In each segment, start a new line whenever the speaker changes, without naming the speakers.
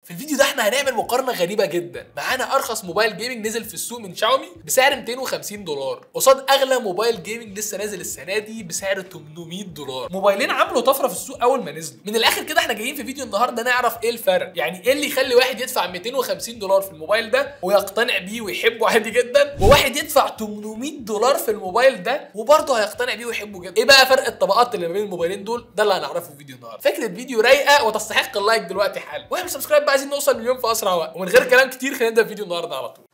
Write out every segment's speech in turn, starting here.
في الفيديو ده احنا هنعمل مقارنه غريبه جدا معانا ارخص موبايل جيمنج نزل في السوق من شاومي بسعر 250 دولار قصاد اغلى موبايل جيمنج لسه نازل السنه دي بسعر 800 دولار موبايلين عملوا طفره في السوق اول ما نزلوا من الاخر كده احنا جايين في فيديو النهارده نعرف ايه الفرق يعني ايه اللي يخلي واحد يدفع 250 دولار في الموبايل ده ويقتنع بيه ويحبه عادي جدا وواحد يدفع 800 دولار في الموبايل ده وبرضه هيقتنع بيه ويحبه جدا ايه بقى فرق الطبقات اللي ما بين الموبايلين دول ده اللي هنعرفه في فيديو النهارده فكره فيديو رايقه وتستحق اللايك دلوقتي حالا واعمل سبسكرايب بقى عايزين نوصل مليون في اسرع وقت ومن غير كلام كتير خلينا نبدا الفيديو النهارده على طول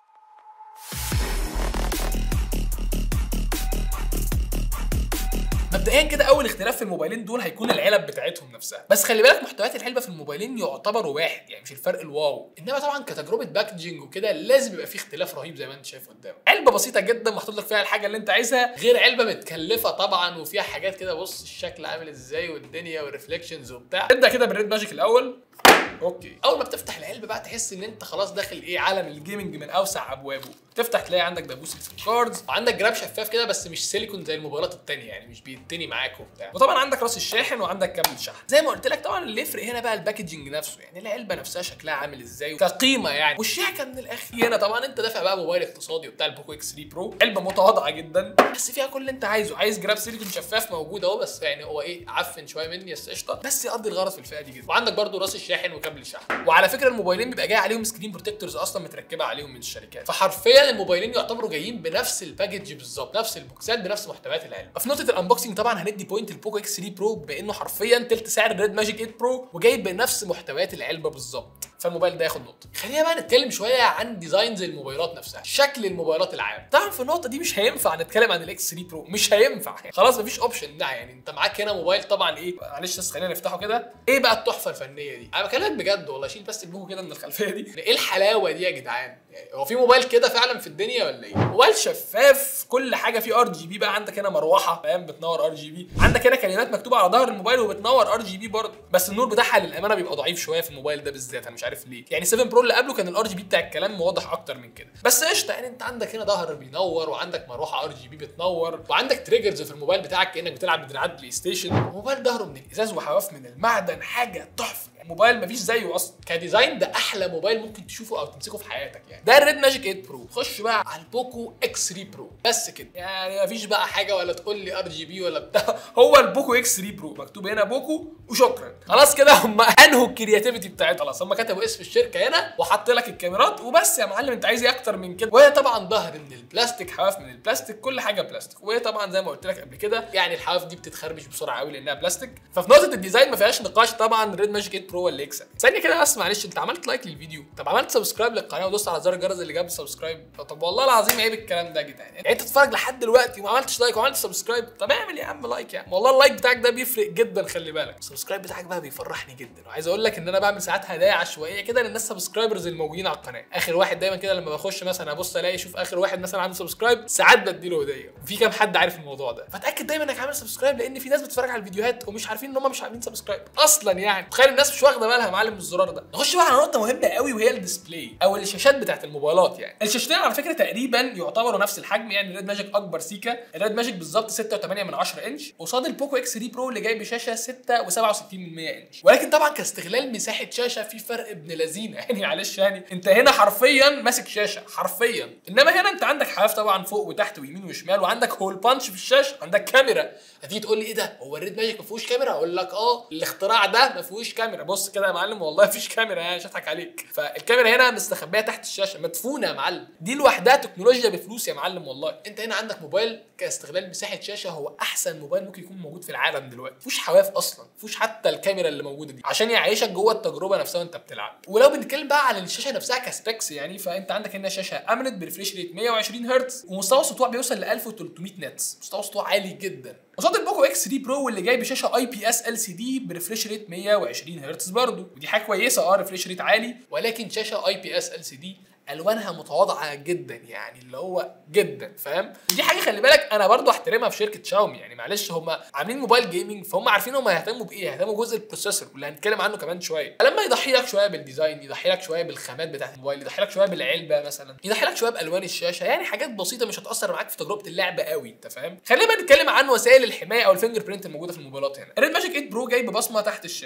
مبدئيا كده اول اختلاف في الموبايلين دول هيكون العلب بتاعتهم نفسها بس خلي بالك محتويات العلبه في الموبايلين يعتبروا واحد يعني مش الفرق الواو انما طبعا كتجربه باكجينج وكده لازم يبقى في اختلاف رهيب زي ما انت شايف قدامك علبه بسيطه جدا محطوط لك فيها الحاجه اللي انت عايزها غير علبه متكلفه طبعا وفيها حاجات كده بص الشكل عامل ازاي والدنيا والريفليكشنز وبتاع نبدا كده بالريد ماجيك الاول اوكي اول ما بتفتح العلبه بقى تحس ان انت خلاص داخل ايه عالم الجيمنج من اوسع ابوابه تفتح تلاقي عندك دبوس الفري كاردز وعندك جراب شفاف كده بس مش سيليكون زي الموبايلات التانية يعني مش بيتني معاك وبتاع وطبعا عندك راس الشاحن وعندك كابل شحن زي ما قلت لك طبعا اللي يفرق هنا بقى الباكجنج نفسه يعني العلبه نفسها شكلها عامل ازاي كقيمه يعني والشيكه من الاخر هنا طبعا انت دافع بقى موبايل اقتصادي وبتاع البوكو اكس 3 برو علبه متواضعه جدا بس فيها كل اللي انت عايزه عايز جراب سيليكون شفاف موجود اهو بس يعني هو ايه عفن شويه مني بس قشطه بس يقضي الغرض في الفئه دي جدا وعندك برده راس الشاحن وكابل الشحن وعلى فكره الموبايلين بيبقى جاي عليهم سكرين بروتكتورز اصلا متركبه عليهم من الشركات فحرفيا الموبايلين يعتبروا جايين بنفس الباكج بالظبط نفس البوكسات بنفس محتويات العلبه في نقطه الانبوكسنج طبعا هندي بوينت البوكو اكس 3 برو بانه حرفيا تلت سعر الريد ماجيك 8 برو وجاي بنفس محتويات العلبه بالظبط فالموبايل ده ياخد نقطه خلينا بقى نتكلم شويه عن ديزاينز الموبايلات نفسها شكل الموبايلات العام طبعا في النقطه دي مش هينفع نتكلم عن الاكس 3 برو مش هينفع خلاص مفيش اوبشن ده يعني انت معاك هنا موبايل طبعا ايه معلش بس خلينا نفتحه كده ايه بقى التحفه الفنيه دي انا بكلمك بجد والله شيل بس البوكو كده من الخلفيه دي ايه الحلاوه دي يا جدعان يعني هو في موبايل كده فعلا في الدنيا ولا ايه موبايل شفاف كل حاجه فيه ار جي بي بقى عندك هنا مروحه فاهم بتنور ار جي بي عندك هنا كلمات مكتوبه على ظهر الموبايل وبتنور ار جي بي برضه بس النور بتاعها للامانه بيبقى ضعيف شويه في الموبايل ده بالذات انا مش عارف ليه يعني 7 برو اللي قبله كان الار جي بي بتاع الكلام واضح اكتر من كده بس قشطه يعني انت عندك هنا ظهر بينور وعندك مروحه ار جي بي بتنور وعندك تريجرز في الموبايل بتاعك كانك بتلعب بدراعات بلاي ستيشن الموبايل ظهره من الازاز وحواف من المعدن حاجه تحفه موبايل مفيش زيه اصلا كديزاين ده احلى موبايل ممكن تشوفه او تمسكه في حياتك يعني ده الريد ماجيك 8 برو خش بقى على البوكو اكس 3 برو بس كده يعني مفيش بقى حاجه ولا تقول لي ار جي بي ولا بتاع هو البوكو اكس 3 برو مكتوب هنا بوكو وشكرا خلاص كده هم انهوا الكرياتيفيتي بتاعتهم خلاص هم كتبوا اسم الشركه هنا وحط لك الكاميرات وبس يا معلم انت عايز ايه اكتر من كده وهي طبعا ظهر من البلاستيك حواف من البلاستيك كل حاجه بلاستيك وهي طبعا زي ما قلت لك قبل كده يعني الحواف دي بتتخربش بسرعه قوي لانها بلاستيك ففي نقطه الديزاين ما فيهاش نقاش طبعا ريد ماجيك 8 برو اللي يكسب ثانيه كده بس معلش انت عملت لايك للفيديو طب عملت سبسكرايب للقناه ودوست على زر الجرس اللي جنب السبسكرايب طب والله العظيم عيب الكلام ده يا جدعان يعني انت تتفرج لحد دلوقتي وما عملتش لايك وعملت سبسكرايب طب اعمل يا عم لايك يا عم والله اللايك بتاعك ده بيفرق جدا خلي بالك السبسكرايب بتاعك بقى بيفرحني جدا وعايز اقول لك ان انا بعمل ساعات هدايا عشوائيه كده للناس سبسكرايبرز الموجودين على القناه اخر واحد دايما كده لما بخش مثلا ابص الاقي شوف اخر واحد مثلا عنده سبسكرايب ساعات بديله هديه في كام حد عارف الموضوع ده فتاكد دايما انك عامل سبسكرايب لان في ناس بتتفرج على الفيديوهات ومش عارفين ان هم مش عاملين سبسكرايب اصلا يعني تخيل الناس مش واخده بالها معلم من الزرار ده نخش بقى على نقطه مهمه قوي وهي الديسبلاي او الشاشات بتاعت الموبايلات يعني الشاشتين على فكره تقريبا يعتبروا نفس الحجم يعني الريد ماجيك اكبر سيكا الريد ماجيك بالظبط 6.8 من 10 انش قصاد البوكو اكس 3 برو اللي جاي بشاشه 6 و67 من 100 انش ولكن طبعا كاستغلال مساحه شاشه في فرق ابن لذينه يعني معلش يعني انت هنا حرفيا ماسك شاشه حرفيا انما هنا انت عندك حواف طبعا فوق وتحت ويمين وشمال وعندك هول بانش في الشاشه عندك كاميرا هتيجي تقول لي ايه ده هو الريد ماجيك ما فيهوش كاميرا اقول لك اه الاختراع ده ما فيهوش كاميرا بص كده يا معلم والله ما فيش كاميرا يعني مش هضحك عليك فالكاميرا هنا مستخبيه تحت الشاشه مدفونه يا معلم دي لوحدها تكنولوجيا بفلوس يا معلم والله انت هنا عندك موبايل كاستغلال مساحه شاشه هو احسن موبايل ممكن يكون موجود في العالم دلوقتي مفيش حواف اصلا مفيش حتى الكاميرا اللي موجوده دي عشان يعيشك جوه التجربه نفسها وانت بتلعب ولو بنتكلم بقى على الشاشه نفسها كسبيكس يعني فانت عندك هنا شاشه اموليد بريفريش ريت 120 هرتز ومستوى السطوع بيوصل ل 1300 نتس مستوى سطوع عالي جدا قصاد البوكو اكس 3 برو واللي جاي بشاشه اي بي اس ال سي دي بريفريش ريت 120 هرتز برضه ودي حاجه كويسه اه ريفريش ريت عالي ولكن شاشه اي بي اس ال سي دي الوانها متواضعه جدا يعني اللي هو جدا فاهم ودي حاجه خلي بالك انا برضو احترمها في شركه شاومي يعني معلش هم عاملين موبايل جيمنج فهم عارفين هم هيهتموا بايه هيهتموا بجزء البروسيسور واللي هنتكلم عنه كمان شويه لما يضحي لك شويه بالديزاين يضحي لك شويه بالخامات بتاعت الموبايل يضحي لك شويه بالعلبه مثلا يضحي لك شويه بالوان الشاشه يعني حاجات بسيطه مش هتاثر معاك في تجربه اللعب قوي انت فاهم خلينا بقى نتكلم عن وسائل الحمايه او الفينجر برينت الموجوده في الموبايلات هنا الريد ماجيك 8 برو جاي ببصمه تحت الشاشه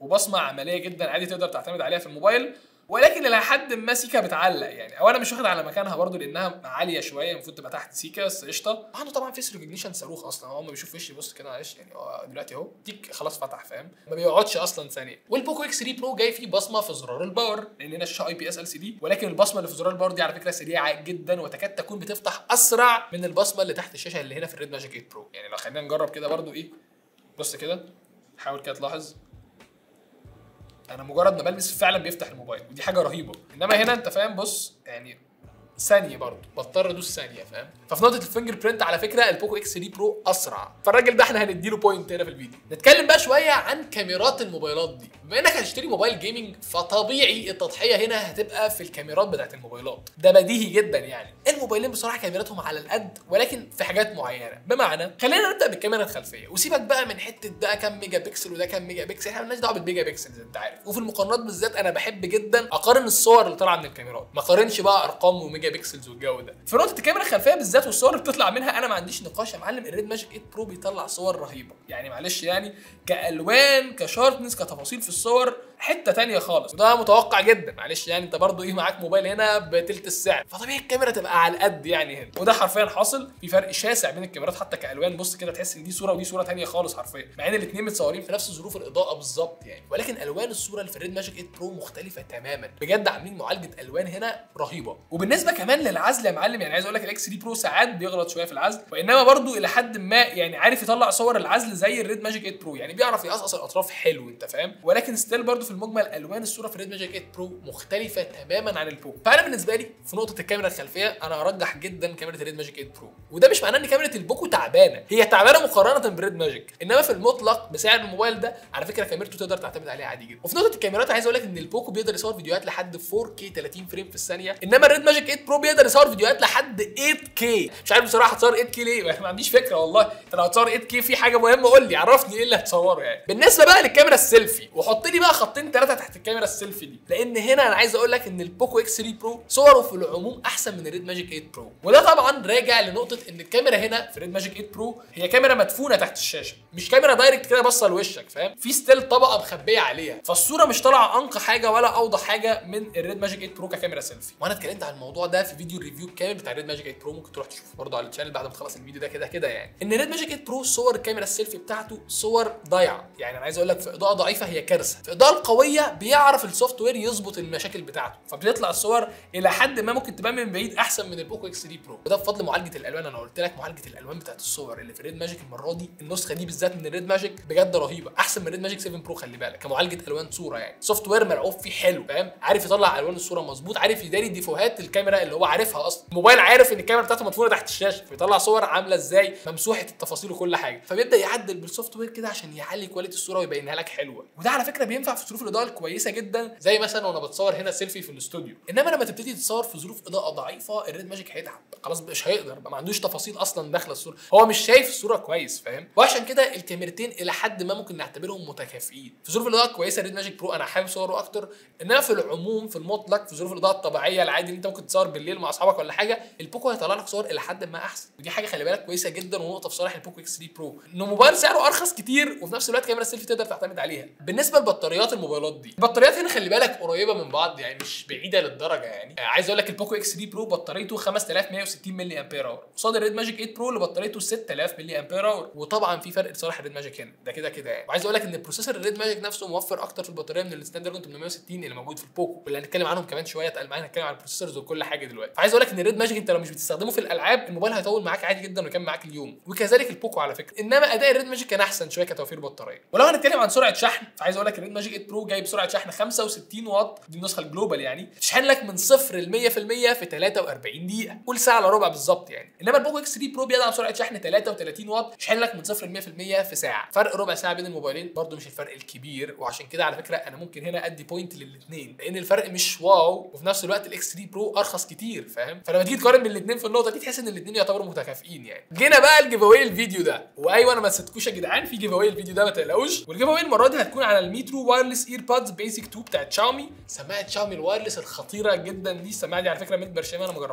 وبصمه عمليه جدا عادي تقدر تعتمد عليها في الموبايل ولكن الى حد ما سيكا بتعلق يعني او انا مش واخد على مكانها برضو لانها عاليه شويه المفروض تبقى تحت سيكا بس قشطه عنده طبعا فيس ريكوجنيشن صاروخ اصلا هو ما بيشوف وشي بص كده معلش يعني هو دلوقتي اهو تيك خلاص فتح فاهم ما بيقعدش اصلا ثانيه والبوكو اكس 3 برو جاي فيه بصمه في زرار الباور لان هنا الشاشه اي بي اس ال سي دي ولكن البصمه اللي في زرار الباور دي على فكره سريعه جدا وتكاد تكون بتفتح اسرع من البصمه اللي تحت الشاشه اللي هنا في الريد ماجيك 8 برو يعني لو خلينا نجرب كده برضو ايه بص كده حاول كده تلاحظ انا مجرد ما بلمس فعلا بيفتح الموبايل ودي حاجه رهيبه انما هنا انت فاهم بص يعني ثانيه برضه بضطر ادوس ثانيه فاهم ففي نقطه الفينجر برنت على فكره البوكو اكس 3 برو اسرع فالراجل ده احنا هنديله بوينت هنا في الفيديو نتكلم بقى شويه عن كاميرات الموبايلات دي بما انك هتشتري موبايل جيمنج فطبيعي التضحيه هنا هتبقى في الكاميرات بتاعت الموبايلات ده بديهي جدا يعني الموبايلين بصراحه كاميراتهم على القد ولكن في حاجات معينه بمعنى خلينا نبدا بالكاميرا الخلفيه وسيبك بقى من حته ده كام ميجا بيكسل وده كام ميجا بيكسل احنا مالناش دعوه بالميجا بيكسل انت عارف وفي المقارنات بالذات انا بحب جدا اقارن الصور اللي طالعه من الكاميرات ما اقارنش بقى ارقام وميجا بيكسلز والجو ده في نقطه الكاميرا الخلفيه بالذات والصور اللي بتطلع منها انا ما عنديش نقاش يا معلم الريد ماجيك 8 برو بيطلع صور رهيبه يعني معلش يعني كالوان كشاربنس كتفاصيل في الصور حته تانية خالص وده متوقع جدا معلش يعني انت برضو ايه معاك موبايل هنا بتلت السعر فطبيعي الكاميرا تبقى على القد يعني هنا وده حرفيا حاصل في فرق شاسع بين الكاميرات حتى كالوان بص كده تحس ان دي صوره ودي صوره تانية خالص حرفيا مع ان الاثنين متصورين في نفس ظروف الاضاءه بالظبط يعني ولكن الوان الصوره اللي في الريد ماجيك 8 برو مختلفه تماما بجد عاملين معالجه الوان هنا رهيبه وبالنسبه كمان للعزل يا معلم يعني عايز اقول لك الاكس 3 برو ساعات بيغلط شويه في العزل وانما برضو الى حد ما يعني عارف يطلع صور العزل زي الريد ماجيك 8 برو يعني بيعرف يقصقص الاطراف حلو انت فاهم ولكن ستيل برضو في المجمل الوان الصوره في الريد ماجيك 8 برو مختلفه تماما عن البرو فانا بالنسبه لي في نقطه الكاميرا الخلفيه انا ارجح جدا كاميرا الريد ماجيك 8 برو وده مش معناه ان كاميرا البوكو تعبانه هي تعبانه مقارنه بالريد ماجيك انما في المطلق بسعر الموبايل ده على فكره كاميرته تقدر تعتمد عليها عادي جدا وفي نقطه الكاميرات عايز اقول لك ان البوكو بيقدر يصور فيديوهات لحد 4K 30 فريم في الثانيه انما الريد ماجيك 8 برو بيقدر يصور فيديوهات لحد 8K مش عارف بصراحه هتصور 8K ليه ما عنديش فكره والله انت لو هتصور 8K في حاجه مهمه قول لي عرفني ايه اللي هتصوره يعني بالنسبه بقى للكاميرا السيلفي وحط لي بقى خطين ثلاثه تحت الكاميرا السيلفي دي لان هنا انا عايز اقول لك ان البوكو اكس 3 برو صوره في العموم احسن من الريد ماجيك 8 برو وده طبعا راجع لنقطه ان الكاميرا هنا في ريد ماجيك 8 برو هي كاميرا مدفونه تحت الشاشه مش كاميرا دايركت كده باصه لوشك فاهم في ستيل طبقه مخبيه عليها فالصوره مش طالعه انقى حاجه ولا اوضح حاجه من الريد ماجيك 8 برو ككاميرا سيلفي وانا اتكلمت عن الموضوع ده في فيديو الريفيو الكامل بتاع الريد ماجيك 8 برو ممكن تروح تشوفه برضه على الشانل بعد ما تخلص الفيديو ده كده كده يعني ان الريد ماجيك 8 برو صور الكاميرا السيلفي بتاعته صور ضايعه يعني انا عايز اقول لك في اضاءه ضعيفه هي كارثه في الاضاءه القويه بيعرف السوفت وير يظبط المشاكل بتاعته فبتطلع الصور الى حد ما ممكن تبان من بعيد احسن من البوكو اكس 3 برو وده بفضل معالجه الالوان انا قلت لك معالجه الالوان بتاعت الصور اللي في الريد ماجيك المره دي النسخه دي بالذات من الريد ماجيك بجد رهيبه احسن من الريد ماجيك 7 برو خلي بالك كمعالجه الوان صوره يعني سوفت وير ملعوب فيه حلو فاهم عارف يطلع الوان الصوره مظبوط عارف يداري ديفوهات الكاميرا اللي هو عارفها اصلا الموبايل عارف ان الكاميرا بتاعته مدفونه تحت الشاشه فيطلع صور عامله ازاي ممسوحه التفاصيل وكل حاجه فبيبدا يعدل بالسوفت وير كده عشان يعلي كواليتي الصوره ويبينها لك حلوه وده على فكره بينفع في ظروف الاضاءه الكويسه جدا زي مثلا وانا بتصور هنا سيلفي في الاستوديو انما لما تبتدي تتصور في ظروف اضاءه ضعيفه الريد ماجيك هيتعب خلاص مش هيقدر ما عندوش تفاصيل اصلا داخله الصوره هو مش شايف الصوره كويس فاهم وعشان كده الكاميرتين الى حد ما ممكن نعتبرهم متكافئين في ظروف الاضاءه الكويسه الريد ماجيك برو انا حابب صوره اكتر انما في العموم في المطلق في ظروف الاضاءه الطبيعيه العادي اللي انت ممكن تصور بالليل مع اصحابك ولا حاجه البوكو هيطلع لك صور الى حد ما احسن ودي حاجه خلي بالك كويسه جدا ونقطه في صالح البوكو اكس 3 برو انه موبايل سعره ارخص كتير وفي نفس الوقت كاميرا السيلفي تقدر تعتمد عليها بالنسبه لبطاريات الموبايلات دي البطاريات هنا خلي بالك قريبه من بعض يعني مش بعيده للدرجه يعني آه، عايز اقول لك البوكو اكس 3 برو بطاريته 5160 ملي امبير اور قصاد الريد ماجيك 8 برو اللي بطاريته 6000 ملي امبير اور وطبعا في فرق لصالح الريد ماجيك هنا ده كده كده يعني وعايز اقول لك ان البروسيسور الريد ماجيك نفسه موفر اكتر في البطاريه من السناب دراجون 860 اللي موجود في البوكو واللي هنتكلم عنهم كمان شويه اتقل معانا هنتكلم عن البروسيسورز وكل حاجه دلوقتي فعايز اقول لك ان الريد ماجيك انت لو مش بتستخدمه في الالعاب الموبايل هيطول معاك عادي جدا ويكمل معاك اليوم وكذلك البوكو على فكره انما اداء الريد ماجيك كان احسن شويه كتوفير بطاريه ولو هنتكلم عن سرعه شحن فعايز اقول لك الريد ماجيك 8 برو جايب سرعه شحن 65 واط دي النسخه الجلوبال يعني تشحن لك من صفر ل 100% في 43 دقيقه قول ساعه الا ربع بالظبط يعني انما البوكو اكس 3 برو بيدعم سرعه شحن 33 واط يشحن لك من صفر ل 100% في ساعه فرق ربع ساعه بين الموبايلين برضو مش الفرق الكبير وعشان كده على فكره انا ممكن هنا ادي بوينت للاثنين لان الفرق مش واو وفي نفس الوقت الاكس 3 برو ارخص كتير فاهم فلما تيجي تقارن بين الاثنين في النقطه دي تحس ان الاثنين يعتبروا متكافئين يعني جينا بقى الجيف اواي الفيديو ده وايوه انا ما نسيتكوش يا جدعان في جيف اواي الفيديو ده ما تقلقوش والجيف اواي المره دي هتكون على الميترو وايرلس اير بادز بيسك 2 بتاعت شاومي سماعه شاومي الوايرلس الخطيره جدا دي السماعه دي على فكره ميد برشام انا ما جربتهاش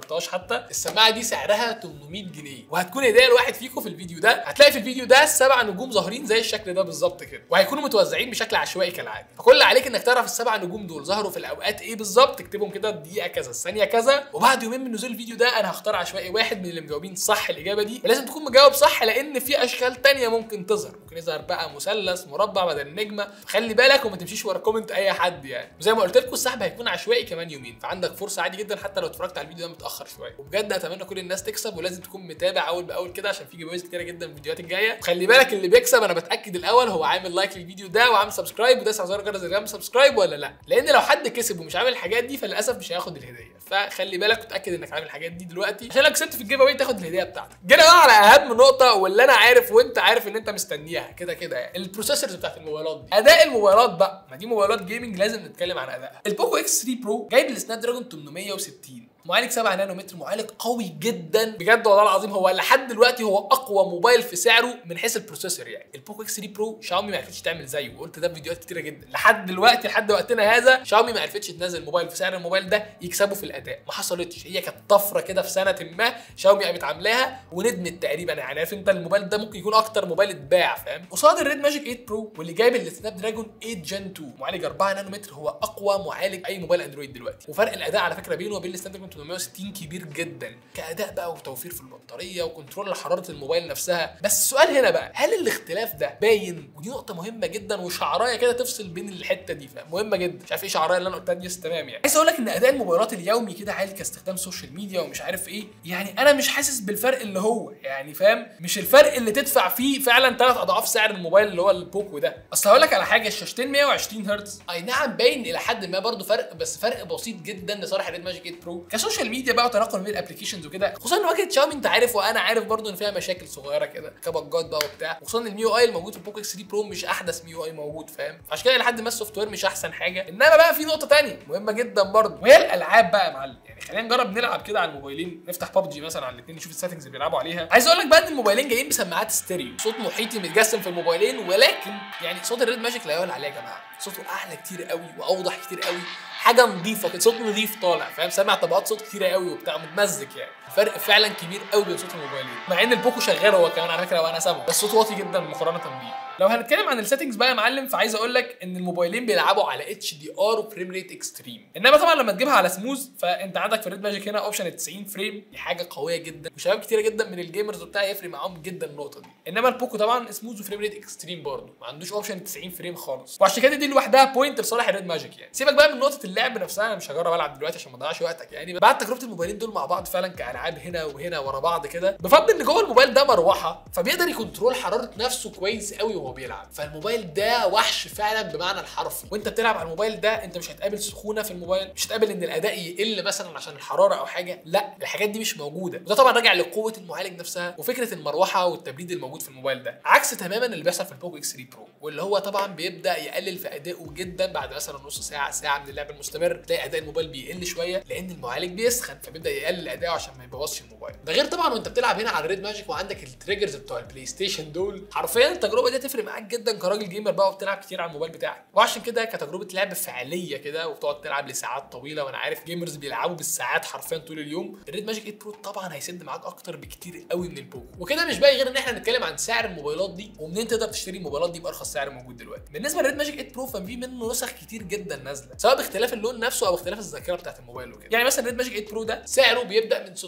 ذكرتهاش حتى السماعه دي سعرها 800 جنيه وهتكون هديه لواحد فيكم في الفيديو ده هتلاقي في الفيديو ده سبع نجوم ظاهرين زي الشكل ده بالظبط كده وهيكونوا متوزعين بشكل عشوائي كالعاده فكل اللي عليك انك تعرف السبع نجوم دول ظهروا في الاوقات ايه بالظبط تكتبهم كده الدقيقه كذا الثانيه كذا وبعد يومين من نزول الفيديو ده انا هختار عشوائي واحد من اللي مجاوبين صح الاجابه دي ولازم تكون مجاوب صح لان في اشكال تانية ممكن تظهر ممكن يظهر بقى مثلث مربع بدل نجمه خلي بالك وما تمشيش ورا كومنت اي حد يعني وزي ما قلت لكم السحب هيكون عشوائي كمان يومين فعندك فرصه عادي جدا حتى لو اتفرجت على الفيديو ده متاخر شويه وبجد اتمنى كل الناس تكسب ولازم تكون متابع اول باول كده عشان في جوائز كتيره جدا في الفيديوهات الجايه وخلي بالك اللي بيكسب انا بتاكد الاول هو عامل لايك للفيديو ده وعامل سبسكرايب وداس على زر الجرس اللي جنب سبسكرايب ولا لا لان لو حد كسب ومش عامل الحاجات دي فللاسف مش هياخد الهديه فخلي بالك وتاكد انك عامل الحاجات دي دلوقتي عشان لو كسبت في الجيف اواي تاخد الهديه بتاعتك جينا بقى على اهم نقطه واللي انا عارف وانت عارف ان انت مستنيها كده كده يعني البروسيسورز بتاعت الموبايلات دي اداء الموبايلات بقى ما دي موبايلات جيمنج لازم نتكلم عن ادائها البوكو اكس 3 برو جايب السناب دراجون 860 معالج 7 نانومتر معالج قوي جدا بجد والله العظيم هو لحد دلوقتي هو اقوى موبايل في سعره من حيث البروسيسور يعني البوكو اكس 3 برو شاومي ما عرفتش تعمل زيه وقلت ده في فيديوهات كتيره جدا لحد دلوقتي لحد وقتنا هذا شاومي ما عرفتش تنزل موبايل في سعر الموبايل ده يكسبه في الاداء ما حصلتش هي كانت طفره كده في سنه ما شاومي قامت عاملاها وندمت تقريبا يعني عارف انت الموبايل ده ممكن يكون اكتر موبايل اتباع فاهم قصاد الريد ماجيك 8 برو واللي جايب السناب دراجون 8 جن 2 معالج 4 نانومتر هو اقوى معالج اي موبايل اندرويد دلوقتي وفرق الاداء على فكره بينه وبين السناب دراجون 860 كبير جدا كاداء بقى وتوفير في البطاريه وكنترول لحراره الموبايل نفسها بس السؤال هنا بقى هل الاختلاف ده باين ودي نقطه مهمه جدا وشعرايه كده تفصل بين الحته دي فاهم مهمه جدا مش عارف ايه شعرايه اللي انا قلتها دي بس تمام يعني عايز اقول لك ان اداء الموبايلات اليومي كده عادي كاستخدام سوشيال ميديا ومش عارف ايه يعني انا مش حاسس بالفرق اللي هو يعني فاهم مش الفرق اللي تدفع فيه فعلا ثلاث اضعاف سعر الموبايل اللي هو البوكو ده اصل هقول لك على حاجه الشاشتين 120 هرتز اي نعم باين الى حد ما برضو فرق بس فرق بسيط جدا لصالح الريد ماجيك 8 برو كسوشيال ميديا بقى وتنقل بين الابلكيشنز وكده خصوصا ان واجهه شاومي انت عارف وانا عارف برضو ان فيها مشاكل صغيره كده كبجات بقى وبتاع وخصوصا الميو اي الموجود في البوكو اكس 3 برو مش احدث ميو اي موجود فاهم عشان كده لحد ما السوفت وير مش احسن حاجه انما بقى في نقطه تانية مهمه جدا برضو وهي الالعاب بقى يا معلم يعني خلينا نجرب نلعب كده على الموبايلين نفتح ببجي مثلا على الاثنين نشوف السيتنجز اللي بيلعبوا عليها عايز اقول لك بقى ان الموبايلين جايين بسماعات ستيريو صوت محيطي متجسم في الموبايلين ولكن يعني صوت الريد ماجيك لا يعلى عليه يا جماعه صوته اعلى كتير قوي واوضح كتير قوي حاجه نظيفه كده صوت نظيف طالع فاهم سامع طبقات صوت كتيره قوي وبتاع متمزج يعني فرق فعلا كبير قوي بين صوت الموبايلين مع ان البوكو شغال هو كمان على فكره وانا سامعه بس صوته واطي جدا مقارنه بيه لو هنتكلم عن السيتنجز بقى يا معلم فعايز اقول لك ان الموبايلين بيلعبوا على اتش دي ار وفريم ريت اكستريم انما طبعا لما تجيبها على سموز فانت عندك في الريد ماجيك هنا اوبشن 90 فريم دي حاجه قويه جدا وشباب كتيره جدا من الجيمرز وبتاع يفرق معاهم جدا النقطه دي انما البوكو طبعا سموز وفريم ريت اكستريم برضه ما عندوش اوبشن 90 فريم خالص وعشان كده دي لوحدها بوينت لصالح الريد ماجيك يعني سيبك بقى من نقطه اللعب نفسها انا مش هجرب العب دلوقتي عشان ما اضيعش وقتك يعني بعد تجربه الموبايلين دول مع بعض فعلا كالعاب هنا وهنا ورا بعض كده بفضل ان جوه الموبايل ده مروحه فبيقدر يكنترول حراره نفسه كويس قوي وهو بيلعب فالموبايل ده وحش فعلا بمعنى الحرفي وانت بتلعب على الموبايل ده انت مش هتقابل سخونه في الموبايل مش هتقابل ان الاداء يقل مثلا عشان الحراره او حاجه لا الحاجات دي مش موجوده وده طبعا راجع لقوه المعالج نفسها وفكره المروحه والتبريد الموجود في الموبايل ده عكس تماما اللي بيحصل في البوكو اكس 3 برو واللي هو طبعا بيبدا يقلل في ادائه جدا بعد مثلا نص ساعه ساعه من اللعب المستمر تلاقي اداء الموبايل بيقل شويه لان المعالج بيسخن فبيبدا يقلل اداؤه عشان ما يبوظش الموبايل ده غير طبعا وانت بتلعب هنا على الريد ماجيك وعندك التريجرز بتوع البلاي ستيشن دول حرفيا التجربه دي تفرق معاك جدا كراجل جيمر بقى وبتلعب كتير على الموبايل بتاعك وعشان كده كتجربه لعب فعليه كده وبتقعد تلعب لساعات طويله وانا عارف جيمرز بيلعبوا بالساعات حرفيا طول اليوم الريد ماجيك 8 برو طبعا هيسد معاك اكتر بكتير قوي من البوكو وكده مش باقي غير ان احنا نتكلم عن سعر الموبايلات دي ومنين تقدر تشتري الموبايلات دي بارخص سعر موجود دلوقتي بالنسبه للريد ماجيك 8 برو ففي منه نسخ كتير جدا نازله سواء باختلاف اللون نفسه او باختلاف الذاكره بتاعت الموبايل وكده يعني مثلا الريد ماجيك 8 برو ده سعره بيبدا من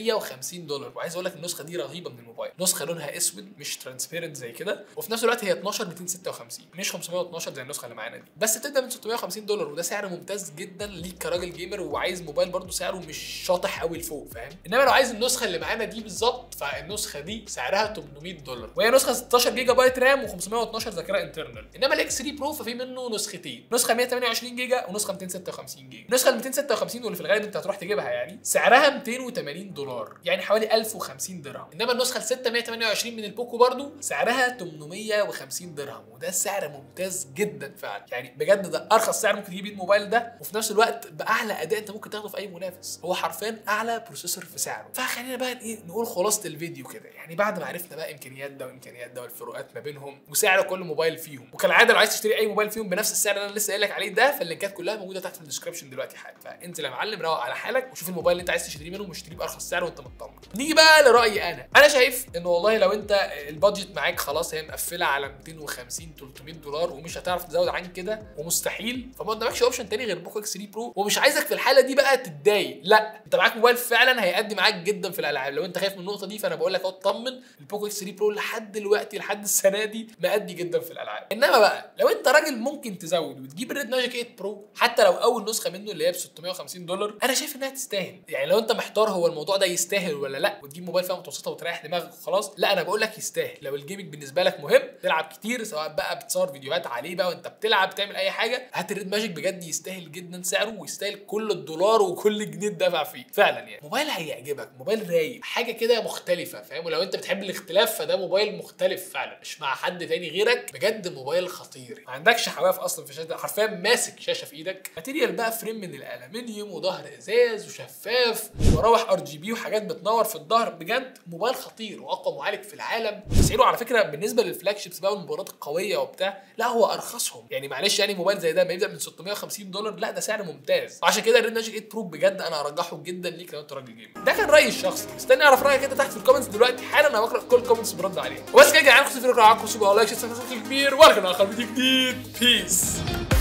650 دولار وعايز اقول لك النسخه دي رهيبه من الموبايل نسخه لونها اسود مش ترانسبيرنت زي كده وفي نفس الوقت هي 12 256 مش 512 زي النسخه اللي معانا دي بس بتبدا من 650 دولار وده سعر ممتاز جدا ليك كراجل جيمر وعايز موبايل برضو سعره مش شاطح قوي لفوق فاهم انما لو عايز النسخه اللي معانا دي بالظبط فالنسخه دي سعرها 800 دولار وهي نسخه 16 جيجا بايت رام و512 ذاكره انترنال انما الاكس 3 برو ففي منه نسختين نسخه 128 جيجا ونسخه 256 جيجا النسخه ال 256 واللي في الغالب انت هتروح تجيبها يعني سعرها 280 دولار يعني حوالي 1050 درهم انما النسخه ال 628 من البوكو برضو سعرها 850 درهم وده سعر ممتاز جدا فعلا يعني بجد ده ارخص سعر ممكن تجيب بيه الموبايل ده وفي نفس الوقت باعلى اداء انت ممكن تاخده في اي منافس هو حرفيا اعلى بروسيسور في سعره فخلينا بقى ايه نقول خلاصه الفيديو كده يعني بعد ما عرفنا بقى امكانيات ده وامكانيات ده والفروقات ما بينهم وسعر كل موبايل فيهم وكالعاده لو عايز تشتري اي موبايل فيهم بنفس السعر اللي انا لسه قايل لك عليه ده فاللينكات كلها موجوده اللينكات تحت في الديسكربشن دلوقتي حالا فانزل يا معلم روق على حالك وشوف الموبايل اللي انت عايز تشتريه منهم واشتريه بارخص سعر وانت مطمن نيجي بقى لرايي انا انا شايف ان والله لو انت البادجت معاك خلاص هي مقفله على 250 300 دولار ومش هتعرف تزود عن كده ومستحيل فما قدامكش اوبشن تاني غير بوكو اكس 3 برو ومش عايزك في الحاله دي بقى تتضايق لا انت معاك موبايل فعلا هيأدي معاك جدا في الالعاب لو انت خايف من النقطه دي فانا بقول لك اهو اطمن البوكو اكس 3 برو لحد دلوقتي لحد السنه دي مأدي جدا في الالعاب انما بقى لو انت راجل ممكن تزود وتجيب الريد ماجيك 8 برو حتى لو اول نسخه منه اللي هي ب 650 دولار انا شايف انها تستاهل يعني لو انت محتار هو الموضوع ده يستاهل ولا لا وتجيب موبايل فئه متوسطه وتريح دماغك وخلاص لا انا بقول لك يستاهل لو الجيمنج بالنسبه لك مهم تلعب كتير سواء بقى بتصور فيديوهات عليه بقى وانت بتلعب بتعمل اي حاجه هات الريد ماجيك بجد يستاهل جدا سعره ويستاهل كل الدولار وكل جنيه اتدفع فيه فعلا يعني موبايل هيعجبك موبايل رايق حاجه كده مختلفه فاهم ولو انت بتحب الاختلاف فده موبايل مختلف فعلا مش مع حد تاني غيرك بجد موبايل خطير ما عندكش حواف اصلا في الشاشه حرفيا ماسك شاشه في ايدك ماتيريال بقى فريم من الالومنيوم وظهر ازاز وشفاف ومراوح ار جي بي وحاجات بتنور في الظهر بجد موبايل خطير واقوى معالج في العالم سعره على فكره بالنسبه للفلاج شيبس بقى والموبايلات القويه وبتاع لا هو ارخصهم يعني معلش يعني موبايل زي ده ما يبدا من 650 دولار لا ده سعر ممتاز وعشان كده الريد ماجيك 8 برو بجد انا ارجحه جدا ليك لو انت راجل جيمر ده كان رايي الشخصي استني اعرف رايك انت تحت في الكومنتس دلوقتي حالا انا بقرا كل الكومنتس برد عليها وبس كده يا جدعان خصوصا في معاكم سوبر لايك سبسكرايب كبير وارجع اخر فيديو جديد بيس